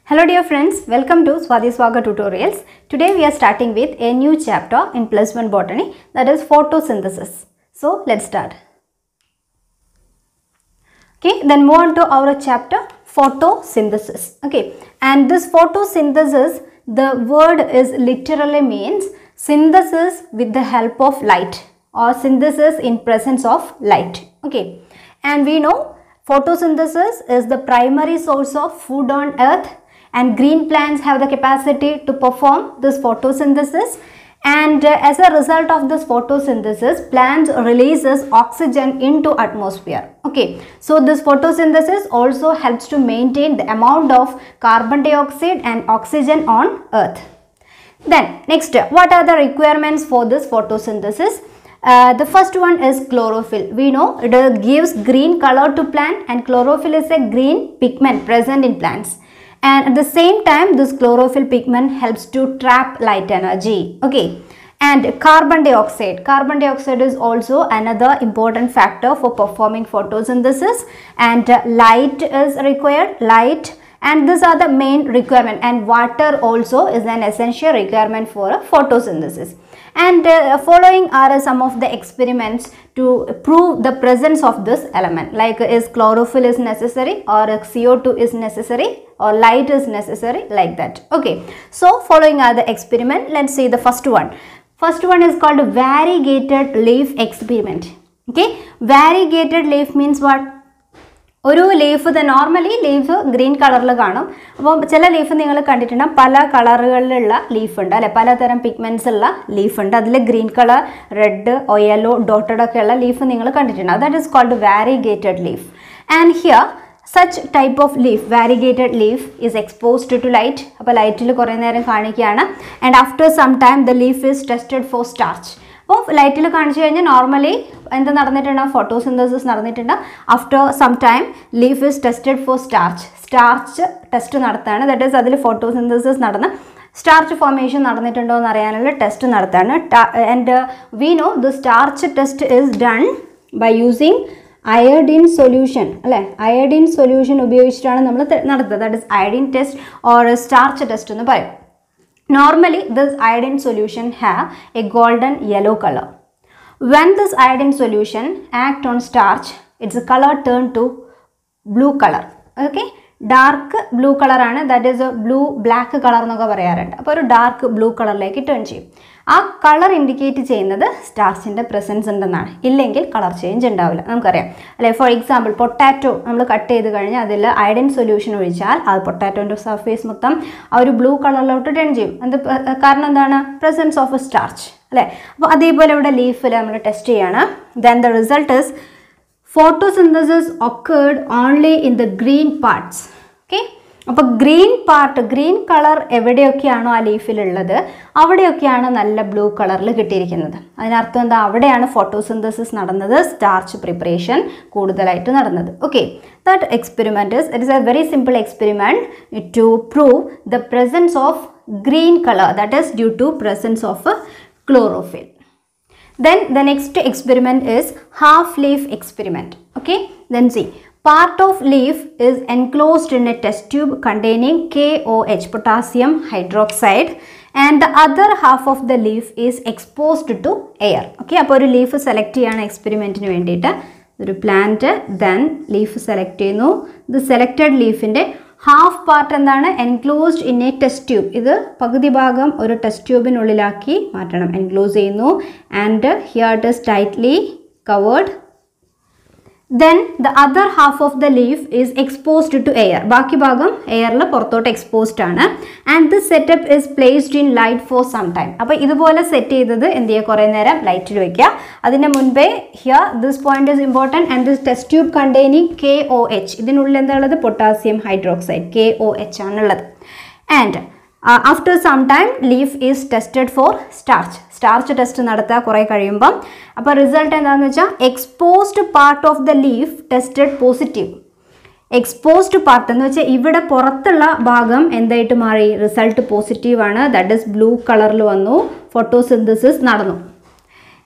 Hello dear friends, welcome to Swati Swaga tutorials. Today we are starting with a new chapter in plus 1 botany that is photosynthesis. So let's start. Okay, then move on to our chapter photosynthesis. Okay, and this photosynthesis, the word is literally means synthesis with the help of light or synthesis in presence of light. Okay, and we know photosynthesis is the primary source of food on earth and green plants have the capacity to perform this photosynthesis and uh, as a result of this photosynthesis plants releases oxygen into atmosphere okay so this photosynthesis also helps to maintain the amount of carbon dioxide and oxygen on earth then next what are the requirements for this photosynthesis uh, the first one is chlorophyll. We know it uh, gives green color to plant and chlorophyll is a green pigment present in plants. And at the same time this chlorophyll pigment helps to trap light energy. Okay. And carbon dioxide. Carbon dioxide is also another important factor for performing photosynthesis and uh, light is required. Light and these are the main requirement and water also is an essential requirement for a photosynthesis and uh, following are some of the experiments to prove the presence of this element like is chlorophyll is necessary or CO2 is necessary or light is necessary like that okay so following are the experiment let's see the first one first one is called variegated leaf experiment okay variegated leaf means what ഒരു leaf normally leaf green കളറിൽ കാണും അപ്പോൾ ചില leaf നിങ്ങൾ കണ്ടിട്ടുണ്ടാകും പല കളറുകളിലുള്ള leaf ഉണ്ട് അല്ലെ പലതരം പിഗ്മെൻറ്റ്സ് ഉള്ള ലീഫ് ഉണ്ട് അതിൽ green colour red yellow dotted ഒക്കെ ഉള്ള ലീഫ് നിങ്ങൾ കണ്ടിട്ടുണ്ടാകും that is called variegated leaf and here such type of leaf variegated leaf is exposed to light അപ്പോൾ ലൈറ്റിൽ കുറേ നേരം കാണിക്കുകയാണ് and after some time the leaf is tested for starch അപ്പോൾ ലൈറ്റിൽ കാണിച്ചു കഴിഞ്ഞാൽ നോർമലി എന്ത് നടന്നിട്ടുണ്ട് ഫോട്ടോസിന്തസിസ് നടന്നിട്ടുണ്ട് after some time leaf is tested for starch starch test നടത്താണ് ദറ്റ് ഈസ് അതിൽ ഫോട്ടോസിന്തസിസ് നടന്ന് സ്റ്റാർച്ച് ഫോർമേഷൻ നടന്നിട്ടുണ്ടോ എന്ന് അറിയാനുള്ള ടെസ്റ്റ് നടത്താണ് and we know the starch test is done by using iodine solution അല്ലേ അയഡിൻ സൊല്യൂഷൻ ഉപയോഗിച്ചിട്ടാണ് നമ്മൾ നടത്തുന്നത് that is iodine test or starch test എന്ന് പറയും Normally, this iodine solution have a golden yellow color. When this iodine solution act on starch, its color turn to blue color. Okay? Dark blue കളറാണ് that is blue black colour എന്നൊക്കെ പറയാറുണ്ട് അപ്പോൾ ഒരു dark blue കളറിലേക്ക് turn ചെയ്യും ആ colour indicate ചെയ്യുന്നത് സ്റ്റാർച്ചിൻ്റെ presence ഉണ്ടെന്നാണ് ഇല്ലെങ്കിൽ കളർ ചേഞ്ച് ഉണ്ടാവില്ല നമുക്കറിയാം അല്ലെ ഫോർ എക്സാമ്പിൾ പൊട്ടാറ്റോ നമ്മൾ കട്ട് ചെയ്ത് കഴിഞ്ഞാൽ അതിൽ അയഡിൻ സൊല്യൂഷൻ ഒഴിച്ചാൽ അത് പൊട്ടാറ്റോൻ്റെ സർഫേസ് മൊത്തം ആ ഒരു ബ്ലൂ കളറിലോട്ട് ടേൺ ചെയ്യും എന്ത് കാരണം എന്താണ് പ്രസൻസ് ഓഫ് എ സ്റ്റാർച്ച് അല്ലേ അപ്പോൾ അതേപോലെ ഇവിടെ ലീഫിൽ നമ്മൾ ടെസ്റ്റ് ചെയ്യാണ് then the result is photosynthesis occurred only in the green parts okay അപ്പോൾ ഗ്രീൻ പാർട്ട് ഗ്രീൻ കളർ എവിടെയൊക്കെയാണോ ആ ലീഫിലുള്ളത് അവിടെയൊക്കെയാണ് നല്ല ബ്ലൂ കളറിൽ കിട്ടിയിരിക്കുന്നത് അതിനർത്ഥം എന്താ അവിടെയാണ് ഫോട്ടോസിന്തസിസ് നടന്നത് സ്റ്റാർച്ച് പ്രിപ്പറേഷൻ കൂടുതലായിട്ട് നടന്നത് okay that experiment is it is a very simple experiment to prove the presence of green colour that is due to presence of chlorophyll then the next experiment is half leaf experiment okay then see part of leaf is enclosed in a test tube containing KOH potassium hydroxide and the other half of the leaf is exposed to air okay അപ്പോൾ ഒരു leaf select ചെയ്യാണ് എക്സ്പെരിമെൻറ്റിന് വേണ്ടിയിട്ട് ഒരു plant then leaf select ചെയ്യുന്നു ഇത് selected ലീഫിൻ്റെ half part എന്താണ് enclosed in a test tube ഇത് പകുതി ഭാഗം ഒരു ടെസ്റ്റ് ട്യൂബിനുള്ളിലാക്കി മാറ്റണം എൻക്ലോസ് ചെയ്യുന്നു and here it is tightly covered then the other half of the leaf is exposed to air ബാക്കി ഭാഗം എയറിൽ പുറത്തോട്ട് എക്സ്പോസ്ഡ് ആണ് and this setup is placed in light for some time അപ്പോൾ ഇതുപോലെ സെറ്റ് ചെയ്തത് എന്ത് ചെയ്യുക കുറേ നേരം ലൈറ്റിൽ വയ്ക്കുക അതിന് മുൻപേ here this point is important and this test tube containing K O H ഇതിനുള്ളിൽ എന്താ ഉള്ളത് potassium hydroxide K O H ആണുള്ളത് and after some time leaf is tested for starch starch test നടത്തുക കുറേ കഴിയുമ്പം അപ്പോൾ റിസൾട്ട് എന്താണെന്ന് വെച്ചാൽ exposed part of the leaf tested positive exposed part എന്ന് വെച്ചാൽ ഇവിടെ പുറത്തുള്ള ഭാഗം എന്തായിട്ട് മാറി റിസൾട്ട് പോസിറ്റീവ് ആണ് ദാറ്റ് ഇസ് ബ്ലൂ കളറിൽ വന്നു ഫോട്ടോസിന്തസിസ് നടന്നു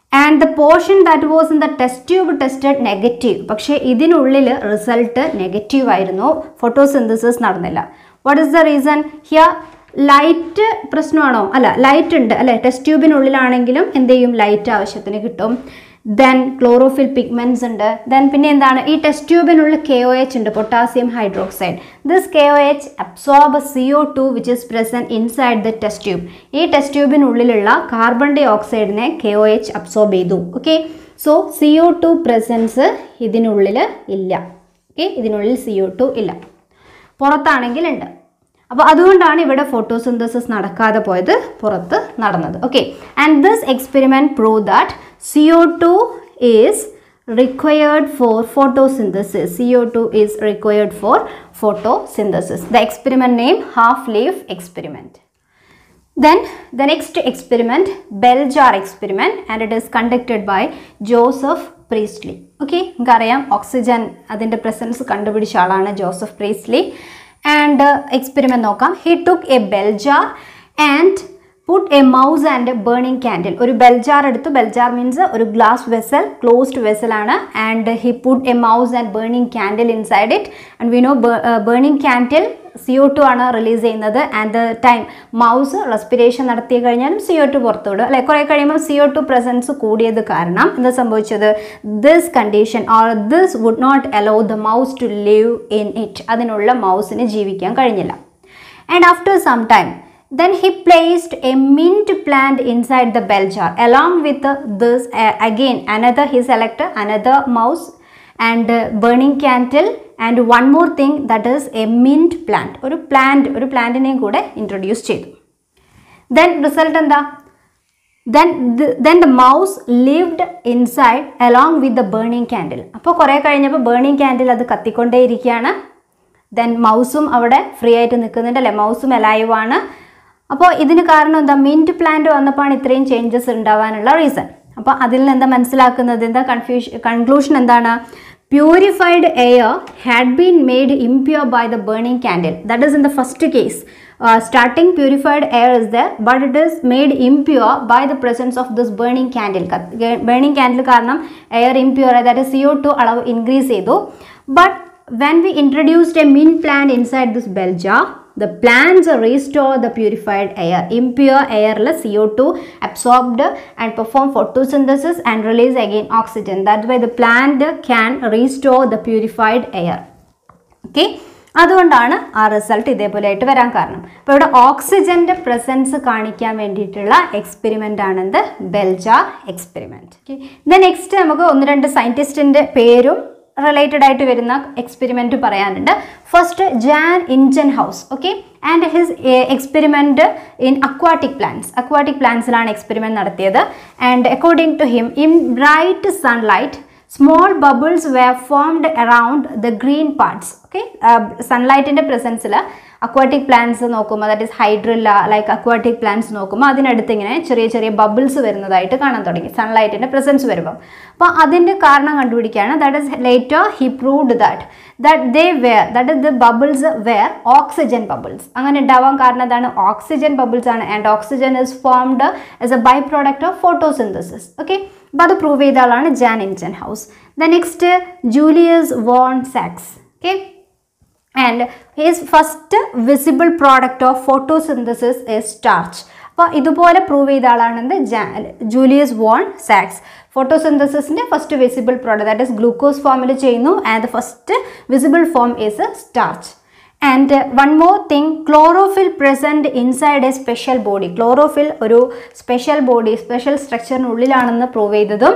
and the portion that was in the test tube tested negative പക്ഷേ ഇതിനുള്ളിൽ റിസൾട്ട് നെഗറ്റീവ് ആയിരുന്നു ഫോട്ടോസിന്തസിസ് നടന്നില്ല what is the reason here light പ്രശ്നമാണോ അല്ല ലൈറ്റ് ഉണ്ട് അല്ലെ ടെസ്റ്റ് ട്യൂബിനുള്ളിലാണെങ്കിലും എന്ത് ചെയ്യും ലൈറ്റ് ആവശ്യത്തിന് കിട്ടും ദെൻ ക്ലോറോഫിൽ പിഗ്മെൻറ്റ്സ് ഉണ്ട് ദെൻ പിന്നെ എന്താണ് ഈ ടെസ്റ്റ് ട്യൂബിനുള്ളിൽ കെ ഒ എച്ച് ഉണ്ട് potassium hydroxide this K O H absorb C O two which is present inside the test tube ഈ ടെസ്റ്റ് ട്യൂബിനുള്ളിലുള്ള കാർബൺ ഡൈ ഓക്സൈഡിനെ കെ ഒ എച്ച് അബ്സോർബ് ചെയ്തു okay so C O two presence ഇതിനുള്ളിൽ ഇല്ല okay ഇതിനുള്ളിൽ C O to ഇല്ല പുറത്താണെങ്കിൽ ഉണ്ട് അപ്പോൾ അതുകൊണ്ടാണ് ഇവിടെ ഫോട്ടോസിന്തസിസ് നടക്കാതെ പോയത് പുറത്ത് നടന്നത് okay and this experiment prove that C O two is required for photosynthesis C O two is required for photosynthesis the experiment name half leaf experiment Then the next experiment, bell jar experiment and it is conducted by Joseph Priestley. Okay, നമുക്കറിയാം oxygen അതിൻ്റെ presence കണ്ടുപിടിച്ച ആളാണ് Joseph Priestley and experiment നോക്കാം he took a bell jar and put a mouse and burning candle ഒരു bell jar എടുത്തു bell jar means ഒരു glass vessel closed vessel ആണ് and he put a mouse and burning candle inside it and we know burning candle C O two ആണ് release ചെയ്യുന്നത് and the time mouse respiration നടത്തി കഴിഞ്ഞാലും C O to പുറത്തു വിടും അല്ലെ കുറേ കഴിയുമ്പോൾ സി ഒ ടു പ്രസൻസ് കൂടിയത് കാരണം എന്താ സംഭവിച്ചത് this condition or this would not allow the mouse to live in it അതിനുള്ള മൗസിന് ജീവിക്കാൻ കഴിഞ്ഞില്ല and after some time then he placed a mint plant inside the bell jar along with uh, this uh, again another he selected another mouse and uh, burning candle and one more thing that is a mint plant ഒരു plant ഒരു പ്ലാന്റിനെയും കൂടെ introduce ചെയ്തു then result എന്താ then then the mouse lived inside along with the burning candle അപ്പോൾ കുറേ കഴിഞ്ഞപ്പോൾ burning candle അത് കത്തിക്കൊണ്ടേയിരിക്കുകയാണ് ദെൻ മൗസും അവിടെ ഫ്രീ ആയിട്ട് നിൽക്കുന്നുണ്ട് അല്ലേ മൗസും അലൈവ് ആണ് അപ്പോൾ ഇതിന് കാരണം എന്താ മിൻറ്റ് പ്ലാന്റ് വന്നപ്പോഴാണ് ഇത്രയും ചേഞ്ചസ് ഉണ്ടാവാനുള്ള റീസൺ അപ്പോൾ അതിൽ നിന്ന് എന്താ മനസ്സിലാക്കുന്നത് എന്താ കൺഫ്യൂഷൻ കൺക്ലൂഷൻ എന്താണ് purified air had been made impure by the burning candle that is in the first case starting purified air is there but it is made impure by the presence of this burning candle burning candle കാരണം air impure അതായത് C O two അളവ് increase ചെയ്തു but when we introduced a mint plant inside this bell jar the plants restore the purified air impure air co2 absorbed and perform photosynthesis and release again oxygen that way the plant can restore the purified air okay അതുകൊണ്ടാണ് ആ result ഇതേപോലെ ആയിട്ട് വരാൻ കാരണം അപ്പോൾ ഇവിടെ ഓക്സിജൻ്റെ presence കാണിക്കാൻ വേണ്ടിയിട്ടുള്ള എക്സ്പെരിമെൻ്റ് ആണെന്ത് bell jar experiment okay the next നമുക്ക് ഒന്ന് രണ്ട് സയൻറ്റിസ്റ്റിൻ്റെ പേരും റിലേറ്റഡ് ആയിട്ട് വരുന്ന എക്സ്പെരിമെൻറ്റ് പറയാനുണ്ട് first Jan Ingenhousz okay and his experiment in aquatic plants aquatic പ്ലാന്റ്സിലാണ് എക്സ്പെരിമെൻറ്റ് നടത്തിയത് and according to him in bright sunlight small bubbles were formed around the green parts okay സൺലൈറ്റിൻ്റെ പ്രസൻസിൽ aquatic plants നോക്കുമ്പോൾ that is Hydrilla like aquatic plants നോക്കുമ്പോൾ അതിനടുത്ത് ഇങ്ങനെ ചെറിയ ചെറിയ ബബിൾസ് വരുന്നതായിട്ട് കാണാൻ തുടങ്ങി സൺലൈറ്റിൻ്റെ പ്രസൻസ് വരുമ്പം അപ്പോൾ അതിൻ്റെ കാരണം കണ്ടുപിടിക്കുകയാണ് that is later he proved that that they were that is the bubbles were oxygen bubbles അങ്ങനെ ഉണ്ടാവാൻ കാരണം എന്താണ് ഓക്സിജൻ ബബിൾസ് ആണ് and oxygen is formed as a by product of photosynthesis okay അപ്പോൾ അത് പ്രൂവ് ചെയ്ത ആളാണ് Jan Ingenhousz the next Julius von സാക്സ് okay and his first visible product of photosynthesis is starch അപ്പോൾ ഇതുപോലെ prove ചെയ്ത ആളാണെന്ത് Julius von സാക്സ് ഫോട്ടോസിന്തസിസിൻ്റെ first visible product that is glucose ഫോമിൽ ചെയ്യുന്നു and the first visible form is starch and one more thing chlorophyll present inside a special body chlorophyll ഒരു special body special സ്ട്രക്ചറിനുള്ളിലാണെന്ന് prove ചെയ്തതും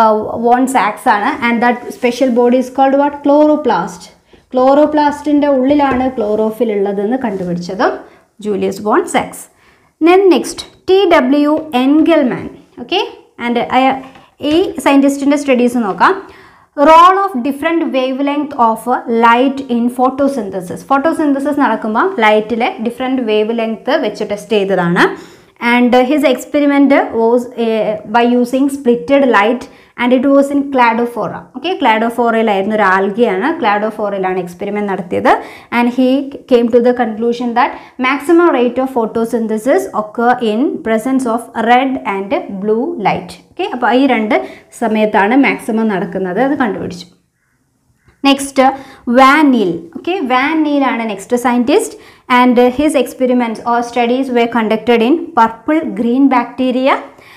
von സാക്സ് ആണ് and that special body is called what chloroplast ക്ലോറോപ്ലാസ്റ്റിൻ്റെ ഉള്ളിലാണ് chlorophyll ഉള്ളതെന്ന് കണ്ടുപിടിച്ചതും Julius von സാക്സ് then next T W Engelmann okay and ഈ സയൻറ്റിസ്റ്റിൻ്റെ സ്റ്റഡീസ് നോക്കാം role of different wavelength of light in photosynthesis photosynthesis നടക്കുമ്പോൾ ലൈറ്റിലെ ഡിഫറെൻറ്റ് വേവ് ലെങ്ത് വെച്ച് ടെസ്റ്റ് ചെയ്തതാണ് and his experiment was by using splitted light and it was in Cladophora okay ക്ലാഡോഫോറയിലായിരുന്നു ഒരു ആൽഗിയാണ് ക്ലാഡോഫോറയിലാണ് എക്സ്പെരിമെൻറ്റ് നടത്തിയത് and he came to the conclusion that maximum rate of photosynthesis ഒക്കെ in presence of red and blue light okay അപ്പോൾ ഈ രണ്ട് സമയത്താണ് മാക്സിമം നടക്കുന്നത് അത് കണ്ടുപിടിച്ചു next Van Niel okay Van Niel ആണ് next scientist and his experiments or studies were conducted in purple green bacteria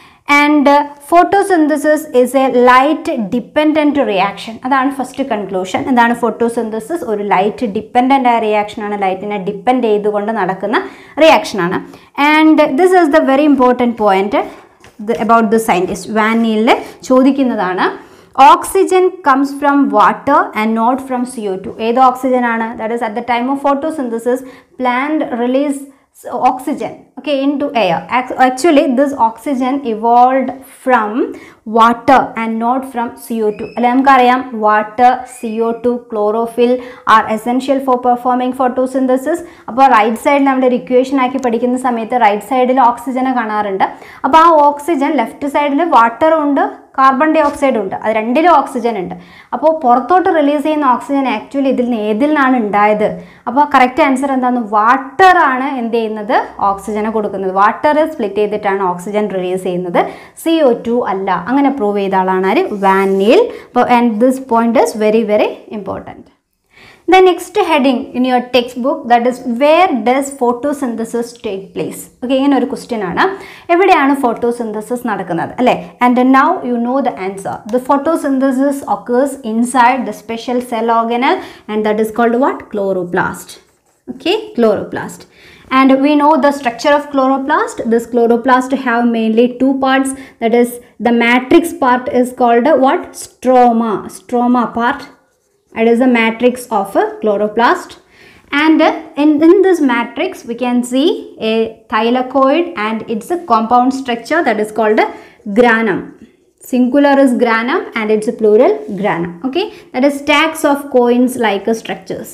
and photosynthesis is a light dependent reaction അതാണ് first conclusion എന്താണ് ഫോട്ടോസിന്തസിസ് ഒരു ലൈറ്റ് ഡിപ്പെൻഡൻ്റ് ആയ റിയാക്ഷനാണ് ലൈറ്റിനെ depend ചെയ്തുകൊണ്ട് നടക്കുന്ന റിയാക്ഷനാണ് and this is the very important point about the scientist Van നീലിൽ ചോദിക്കുന്നതാണ് oxygen comes from water and not from C O two ഏത് ഓക്സിജൻ ആണ് that is at the time of photosynthesis plant release oxygen okay into air actually this oxygen evolved from water and not from CO2 അല്ലെ നമുക്കറിയാം water C O two chlorophyll are essential for performing photosynthesis അപ്പോൾ right സൈഡിൽ നമ്മുടെ ഒരു equation ആക്കി പഠിക്കുന്ന സമയത്ത് right സൈഡിൽ ഓക്സിജനെ കാണാറുണ്ട് അപ്പോൾ ആ ഓക്സിജൻ ലെഫ്റ്റ് സൈഡിൽ വാട്ടറും ഉണ്ട് കാർബൺ ഡൈ ഓക്സൈഡ് ഉണ്ട് അത് രണ്ടിലും ഓക്സിജൻ ഉണ്ട് അപ്പോൾ പുറത്തോട്ട് റിലീസ് ചെയ്യുന്ന ഓക്സിജൻ ആക്ച്വലി ഇതിൽ നിന്ന് ഏതിൽ നിന്നാണ് ഉണ്ടായത് അപ്പോൾ കറക്റ്റ് ആൻസർ എന്താണ് വാട്ടർ ആണ് എന്ത് ചെയ്യുന്നത് ഓക്സിജനെ കൊടുക്കുന്നത് വാട്ടർ സ്പ്ലിറ്റ് ചെയ്തിട്ടാണ് ഓക്സിജൻ റിലീസ് ചെയ്യുന്നത് സി ഒ ടു അല്ല അങ്ങനെ പ്രൂവ് ചെയ്ത ആളാണ് ആര് വാനിൽ അപ്പോൾ and this point is very very important The next heading in your textbook that is where does photosynthesis take place? Okay, ഇങ്ങനെ ഒരു ക്വസ്റ്റ്യൻ ആണ് എവിടെയാണ് ഫോട്ടോസിന്തസിസ് നടക്കുന്നത് അല്ലേ and now you know the answer the photosynthesis occurs inside the special cell organelle and that is called what? Chloroplast. Okay, chloroplast. And we know the structure of chloroplast. This chloroplast have mainly two parts. That is the matrix part is called uh, what? Stroma. Stroma part it is the matrix of a chloroplast and uh, in, in this matrix we can see a thylakoid and it's a compound structure that is called a granum singular is granum and it's a plural granum okay that is stacks of coins like uh, structures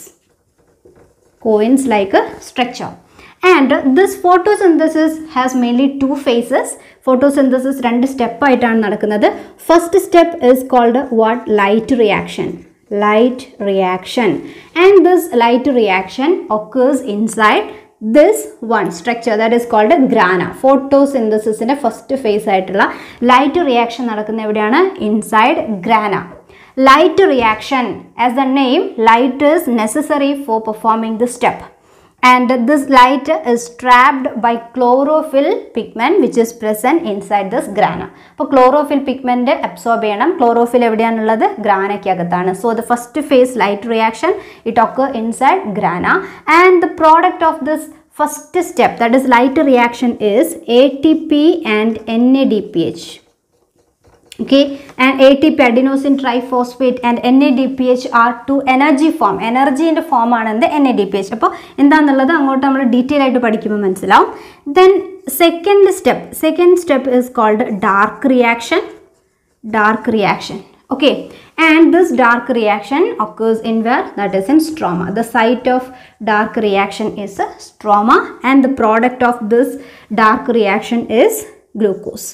coins like a structure and this photosynthesis has mainly two phases photosynthesis രണ്ട് step ആയിട്ടാണ് നടക്കുന്നത് first step is called what light reaction light reaction and this light reaction occurs inside this one structure that is called grana photosynthesisന്റെ first phase ആയിട്ടുള്ള light reaction നടക്കുന്ന എവിടെയാണ് inside grana light reaction as the name light is necessary for performing the step and this light is trapped by chlorophyll pigment which is present inside this grana അപ്പോൾ chlorophyll pigment absorb ചെയ്യണം chlorophyll എവിടെയാണുള്ളത് ഗ്രാനയ്ക്കകത്താണ് so the first phase light reaction it ഒക്കെ inside grana and the product of this first step that is light reaction is A T P and N A D P H okay and ATP adenosine triphosphate and NADPH are two energy form എനർജീൻ്റെ form ആണ് എന്ത് N A D P H അപ്പോൾ എന്താണെന്നുള്ളത് അങ്ങോട്ട് നമ്മൾ detail ആയിട്ട് പഠിക്കുമ്പോൾ മനസ്സിലാവും then second step second step is called dark reaction dark reaction okay and this dark reaction occurs in where that is in stroma the site of dark reaction is a stroma and the product of this dark reaction is glucose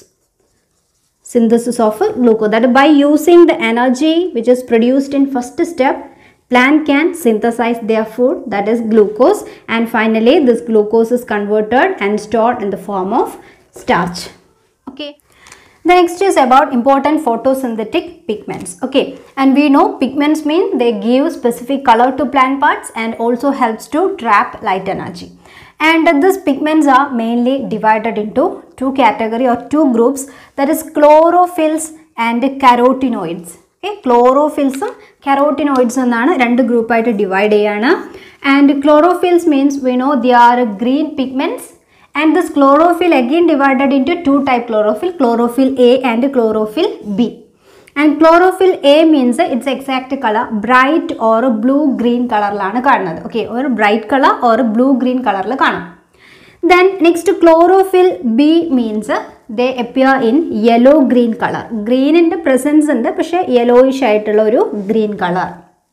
synthesis of a glucose that by using the energy which is produced in first step plant can synthesize their food that is glucose and finally this glucose is converted and stored in the form of starch okay the next is about important photosynthetic pigments okay and we know pigments mean they give specific color to plant parts and also helps to trap light energy and these pigments are mainly divided into two category or two groups that is chlorophylls and carotenoids okay ക്ലോറോഫിൽസും carotenoids എന്നാണ് രണ്ട് ഗ്രൂപ്പായിട്ട് divide ചെയ്യാണ് and chlorophylls means we know they are green pigments and this chlorophyll again divided into two type chlorophyll chlorophyll A and chlorophyll B and chlorophyll A means its exact color bright or blue green കളറിലാണ് കാണുന്നത് okay ഒരു bright colour or blue green കളറിൽ കാണാം then next chlorophyll B means they appear in yellow green colour ഗ്രീനിൻ്റെ presence ഉണ്ട് പക്ഷേ yellowish ആയിട്ടുള്ള ഒരു green colour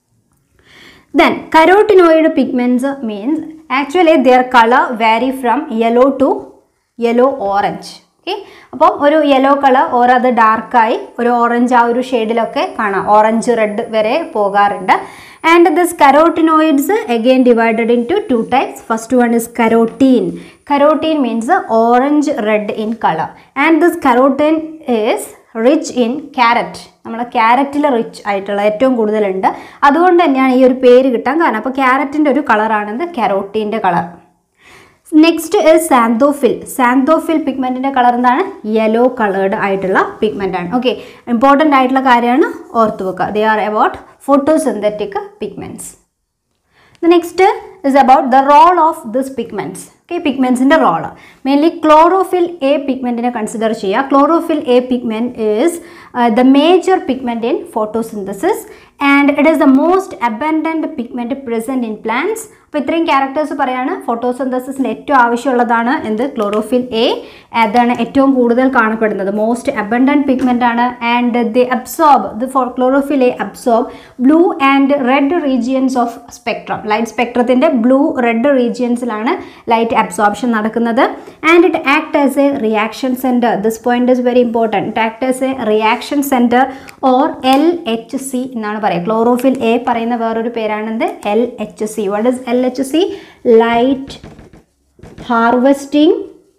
then carotenoid pigments means actually their color vary from yellow to yellow orange okay അപ്പം ഒരു yellow colour or അത് ഡാർക്കായി ഒരു orange ആ ഒരു ഷെയ്ഡിലൊക്കെ കാണാം ഓറഞ്ച് റെഡ് വരെ പോകാറുണ്ട് and this carotenoids again divided into two types first one is carotene carotene means orange red in colour and this carotene is rich in carrot നമ്മളെ ക്യാരറ്റിൽ rich ആയിട്ടുള്ള ഏറ്റവും കൂടുതലുണ്ട് അതുകൊണ്ട് തന്നെയാണ് ഈ ഒരു പേര് കിട്ടാൻ കാരണം അപ്പോൾ ക്യാരറ്റിൻ്റെ ഒരു കളറാണെന്ന് കരോട്ടീൻ്റെ colour next is xanthophyll xanthophyll പിഗ്മെൻറ്റിൻ്റെ കളർ എന്താണ് യെല്ലോ കളേർഡ് ആയിട്ടുള്ള പിഗ്മെൻ്റ് ആണ് ഓക്കെ ഇമ്പോർട്ടൻ്റ് ആയിട്ടുള്ള കാര്യമാണ് ഓർത്ത് വെക്കുക they are about photosynthetic pigments the next is about the role of this pigments okay പിഗ്മെൻസിൻ്റെ റോള് മെയിൻലി ക്ലോറോഫിൽ എ പിഗ്മെൻറ്റിനെ കൺസിഡർ ചെയ്യുക chlorophyll A pigment is the major pigment in photosynthesis and it is the most abundant pigment present in plants അപ്പോൾ ഇത്രയും characters പറയാണ് ഫോട്ടോസിന്തസിസിന് ഏറ്റവും ആവശ്യമുള്ളതാണ് എന്ത് chlorophyll A അതാണ് ഏറ്റവും കൂടുതൽ കാണപ്പെടുന്നത് മോസ്റ്റ് അബൻഡൻറ്റ് പിഗ്മെൻ്റ് ആണ് and the absorb the for chlorophyll A absorb blue and red regions of spectrum light സ്പെക്ട്രത്തിൻ്റെ ബ്ലൂ റെഡ് റീജിയൻസിലാണ് ലൈറ്റ് അബ്സോർപ്ഷൻ നടക്കുന്നത് and it act as a reaction centre this point is very important it act as a reaction centre or L H C എന്നാണ് പറയുക chlorophyll A പറയുന്ന വേറൊരു പേരാണെന്ത് L H C what is L H C light harvesting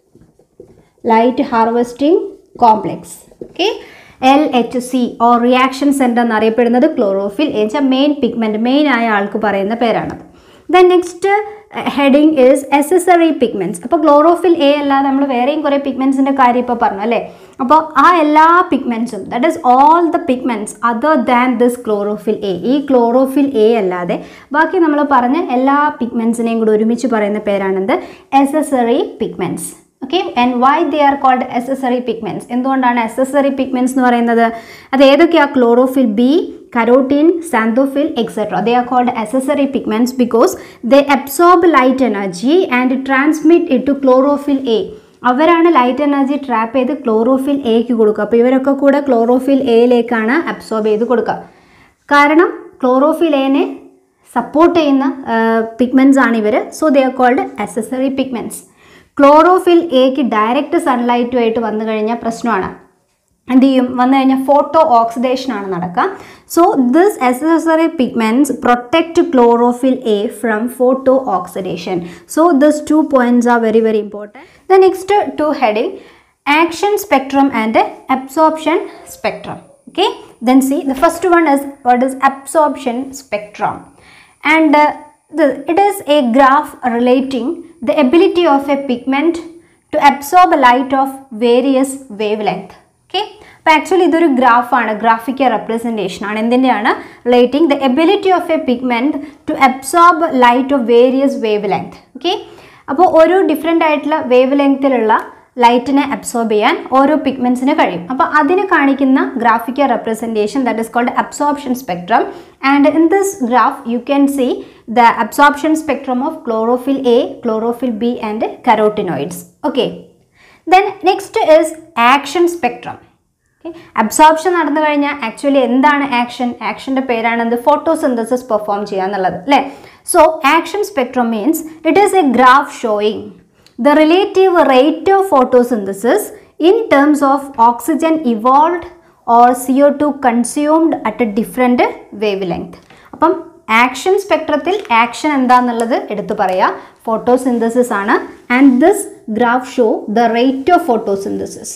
light harvesting complex okay L H C or reaction centre എന്നറിയപ്പെടുന്നത് chlorophyll എന്നുവെച്ചാൽ main pigment main ആയ ആൾക്ക് പറയുന്ന പേരാണത് then next heading is accessory pigments അപ്പോൾ ക്ലോറോഫിൽ എ അല്ലാതെ നമ്മൾ വേറെയും കുറേ പിഗ്മെൻറ്റ്സിൻ്റെ കാര്യം ഇപ്പോൾ പറഞ്ഞു അല്ലേ അപ്പോൾ ആ എല്ലാ പിഗ്മെൻറ്റ്സും that is all the pigments other than this chlorophyll A ഈ ക്ലോറോഫിൽ എ അല്ലാതെ ബാക്കി നമ്മൾ പറഞ്ഞ എല്ലാ പിഗ്മെൻറ്റ്സിനെയും കൂടി ഒരുമിച്ച് പറയുന്ന പേരാണെന്ത് accessory pigments okay and why they are called accessory pigments എന്തുകൊണ്ടാണ് എസസറി പിഗ്മെൻറ്റ്സ് എന്ന് പറയുന്നത് അത് ഏതൊക്കെയാണ് chlorophyll B carotene xanthophyll etcetera they are called accessory pigments because they absorb light energy and transmit it to chlorophyll A അവരാണ് light energy trap ചെയ്ത് chlorophyll എക്ക് കൊടുക്കുക അപ്പോൾ ഇവരൊക്കെ കൂടെ ക്ലോറോഫിൽ എയിലേക്കാണ് അബ്സോർബ് ചെയ്ത് കൊടുക്കുക കാരണം ക്ലോറോഫിൽ എനെ സപ്പോർട്ട് ചെയ്യുന്ന പിഗ്മെൻറ്റ്സ് ആണ് ഇവർ so they are called accessory pigments chlorophyll എക്ക് ഡയറക്റ്റ് സൺലൈറ്റുമായിട്ട് വന്നു കഴിഞ്ഞാൽ പ്രശ്നമാണ് എന്ത് ചെയ്യും വന്നു കഴിഞ്ഞാൽ ഫോട്ടോ ഓക്സിഡേഷൻ ആണ് നടക്കുക so this accessory pigments protect chlorophyll A from photo oxidation so this two points are very very important the next two heading action spectrum and absorption spectrum okay then see the first one is what is absorption spectrum and uh, the, it is a graph relating the ability of a pigment to absorb light of various wavelength okay അപ്പോൾ actually ഇതൊരു ഗ്രാഫാണ് graphical representation ആണ് എന്തിൻ്റെയാണ് relating the ability of a pigment to absorb light of various wavelength okay അപ്പോൾ ഓരോ different ആയിട്ടുള്ള wave ലെങ്ത്തിലുള്ള ലൈറ്റിനെ absorb ചെയ്യാൻ ഓരോ പിഗ്മെൻസിന് കഴിയും അപ്പോൾ അതിന് കാണിക്കുന്ന graphical representation that is called absorption spectrum and in this graph you can see the absorption spectrum of chlorophyll A chlorophyll B and carotenoids okay then next is action spectrum okay absorption നടന്നു കഴിഞ്ഞാൽ actually എന്താണ് action ആക്ഷൻ്റെ പേരാണ് എന്ത് photosynthesis perform ചെയ്യുക എന്നുള്ളത് അല്ലേ so action spectrum means it is a graph showing the relative rate of photosynthesis in terms of oxygen evolved or CO2 consumed at a different wavelength. അപ്പം action സ്പെക്ട്രത്തിൽ action എന്താണെന്നുള്ളത് എടുത്തു പറയാം ഫോട്ടോസിന്തസിസ് ആണ് and this graph show the rate of photosynthesis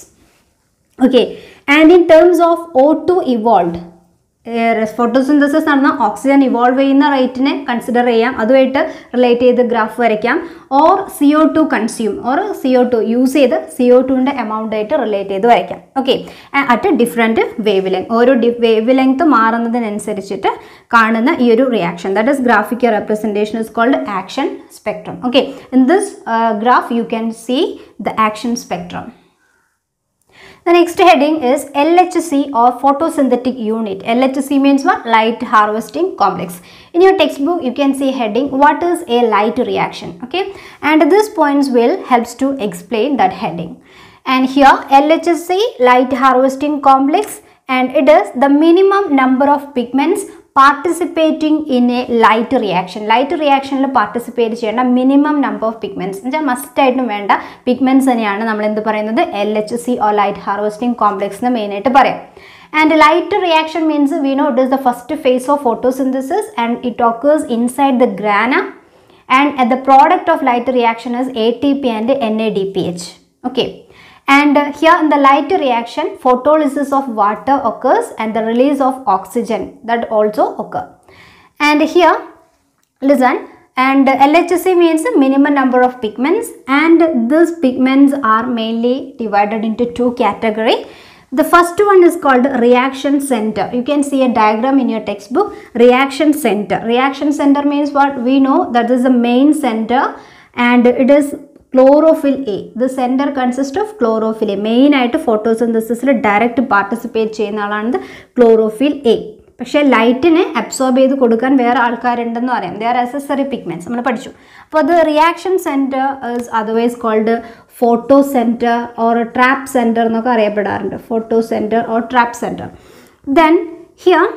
okay and in terms of O two evolve photosynthesis നടന്ന oxygen evolve ചെയ്യുന്ന റേറ്റിനെ consider ചെയ്യാം അതുമായിട്ട് റിലേറ്റ് ചെയ്ത് ഗ്രാഫ് വരയ്ക്കാം or C O two consume or C O two use ചെയ്ത് C O ടുവിൻ്റെ amount ആയിട്ട് റിലേറ്റ് ചെയ്ത് വരയ്ക്കാം okay at different wavelength ഓരോ ഡി വേവ് ലെങ്ത് മാറുന്നതിനനുസരിച്ചിട്ട് കാണുന്ന ഈ ഒരു reaction that is graphical representation is called action spectrum okay in this graph you can see the action spectrum The next heading is LHC or photosynthetic unit. LHC means what? Light harvesting complex. In your textbook, you can see heading what is a light reaction. Okay, and this points will helps to explain that heading. And here LHC light harvesting complex and it is the minimum number of pigments participating in a light reaction light റിയാക്ഷനിൽ participate ചെയ്യേണ്ട minimum number of pigments എന്ന് വെച്ചാൽ മസ്റ്റായിട്ടും വേണ്ട പിഗ്മെൻറ്റ്സ് തന്നെയാണ് നമ്മൾ എന്ത് പറയുന്നത് L H C or light harvesting complex എന്ന് മെയിനായിട്ട് പറയാം and light reaction means we know it is the first phase of photosynthesis and it occurs inside the grana and at the product of light reaction is ATP and NADPH. Okay. And uh, here in the light reaction, photolysis of water occurs and the release of oxygen that also occur. And here, listen, and LHC means the minimum number of pigments and these pigments are mainly divided into two category. The first one is called reaction center. You can see a diagram in your textbook. Reaction center. Reaction center means what? We know that is the main center and it is chlorophyll A. The center consists of chlorophyll A. Main ആയിട്ട് ഫോട്ടോസിന്തസിസിൽ direct participate ചെയ്യുന്ന ആളാണ് chlorophyll A പക്ഷേ ലൈറ്റിനെ absorb ചെയ്ത് കൊടുക്കാൻ വേറെ ആൾക്കാരുണ്ടെന്ന് പറയാം they are accessory pigments നമ്മൾ പഠിച്ചു അപ്പോൾ അത് reaction centre is otherwise called photo centre or trap centre എന്നൊക്കെ അറിയപ്പെടാറുണ്ട് photo centre or trap centre then here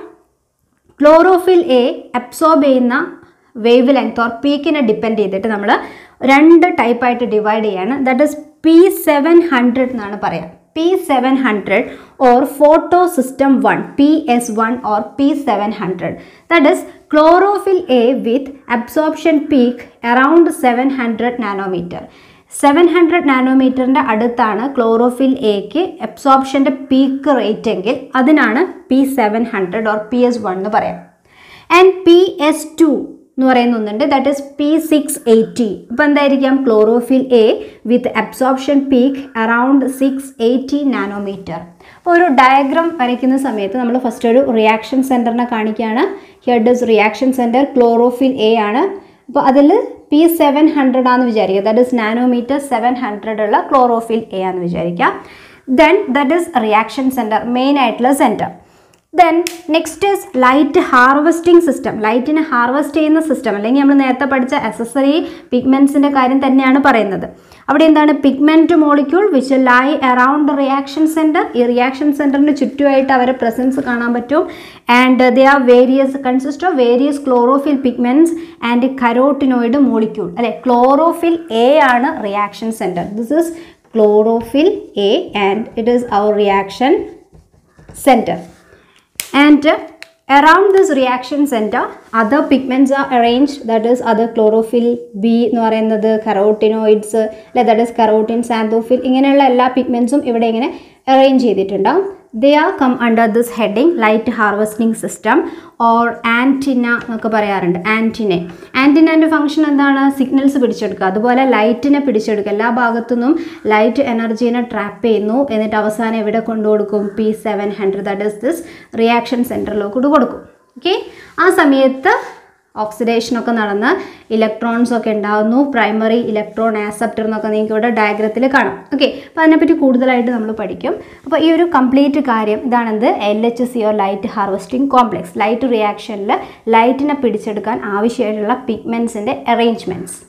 chlorophyll A absorb ചെയ്യുന്ന വേവ് ലെങ്ത് ഓർ പീക്കിനെ ഡിപ്പെൻഡ് ചെയ്തിട്ട് നമ്മൾ രണ്ട് ടൈപ്പായിട്ട് ഡിവൈഡ് ചെയ്യാണ് that is P seven hundred എന്നാണ് പറയാം P seven hundred or photosystem one P S one or P seven hundred that is chlorophyll A with absorption peak around seven hundred nanometre seven hundred നാനോമീറ്ററിൻ്റെ അടുത്താണ് chlorophyll എക്ക് അബ്സോർപ്ഷൻ്റെ peak rate എങ്കിൽ അതിനാണ് P seven hundred or P S one എന്ന് പറയാം and P S two എന്ന് പറയുന്ന ഒന്നുണ്ട് that is P six eighty അപ്പോൾ എന്തായിരിക്കാം chlorophyll A with absorption peak around six eighty nanometer അപ്പോൾ ഒരു ഡയഗ്രാം വരയ്ക്കുന്ന സമയത്ത് നമ്മൾ ഫസ്റ്റ് ഒരു റിയാക്ഷൻ സെൻറ്ററിനെ കാണിക്കുകയാണ് here this reaction centre chlorophyll A ആണ് അപ്പോൾ അതിൽ പി സെവൻ ഹൺഡ്രഡ് ആണെന്ന് വിചാരിക്കുക that is nanometer seven hundred ഉള്ള ക്ലോറോഫിൽ എ ആണെന്ന് വിചാരിക്കുക then that is reaction centre main ആയിട്ടുള്ള centre then next is light harvesting system ലൈറ്റിനെ ഹാർവസ്റ്റ് ചെയ്യുന്ന സിസ്റ്റം അല്ലെങ്കിൽ നമ്മൾ നേരത്തെ പഠിച്ച അസസറി പിഗ്മെൻസിൻ്റെ കാര്യം തന്നെയാണ് പറയുന്നത് അവിടെ എന്താണ് pigment molecule which lie around reaction centre ഈ റിയാക്ഷൻ സെൻറ്ററിന് ചുറ്റുമായിട്ട് അവരെ പ്രസൻസ് കാണാൻ പറ്റും and they are various consist of various chlorophyll pigments and carotenoid molecule അല്ലെ ക്ലോറോഫിൽ എ ആണ് reaction centre this is chlorophyll A and it is our reaction centre and uh, around this reaction center other pigments are arranged that is other chlorophyll b എന്ന് പറയുന്നത് കറോട്ടിനോയിഡ്സ് അല്ലെ that is കറോട്ടിൻ xanthophyll ഇങ്ങനെയുള്ള എല്ലാ പിഗ്മെൻസും ഇവിടെ ഇങ്ങനെ arrange ചെയ്തിട്ടുണ്ടാവും they are come under this heading light harvesting system or antenna എന്നൊക്കെ പറയാറുണ്ട് ആൻറ്റിനെ ആൻറ്റിനൻ്റെ ഫംഗ്ഷൻ എന്താണ് സിഗ്നൽസ് പിടിച്ചെടുക്കുക അതുപോലെ ലൈറ്റിനെ പിടിച്ചെടുക്കുക എല്ലാ ഭാഗത്തുനിന്നും ലൈറ്റ് എനർജീനെ ട്രാപ്പ് ചെയ്യുന്നു എന്നിട്ട് അവസാനം എവിടെ കൊണ്ടു കൊടുക്കും P seven hundred that is this reaction സെൻറ്ററിലോട്ട് കൊടുക്കും ഓക്കെ ആ സമയത്ത് ഓക്സിഡേഷനൊക്കെ നടന്ന് ഇലക്ട്രോൺസ് ഒക്കെ ഉണ്ടാകുന്നു പ്രൈമറി ഇലക്ട്രോൺ ആസെപ്റ്റർ എന്നൊക്കെ നിങ്ങൾക്ക് ഇവിടെ ഡയഗ്രത്തിൽ കാണാം ഓക്കെ അപ്പോൾ അതിനെപ്പറ്റി കൂടുതലായിട്ട് നമ്മൾ പഠിക്കും അപ്പോൾ ഈ ഒരു കംപ്ലീറ്റ് കാര്യം ഇതാണെന്ത് L H C or light harvesting complex light റിയാക്ഷനിൽ ലൈറ്റിനെ പിടിച്ചെടുക്കാൻ ആവശ്യമായിട്ടുള്ള പിഗ്മെൻസിൻ്റെ അറേഞ്ച്മെൻറ്റ്സ്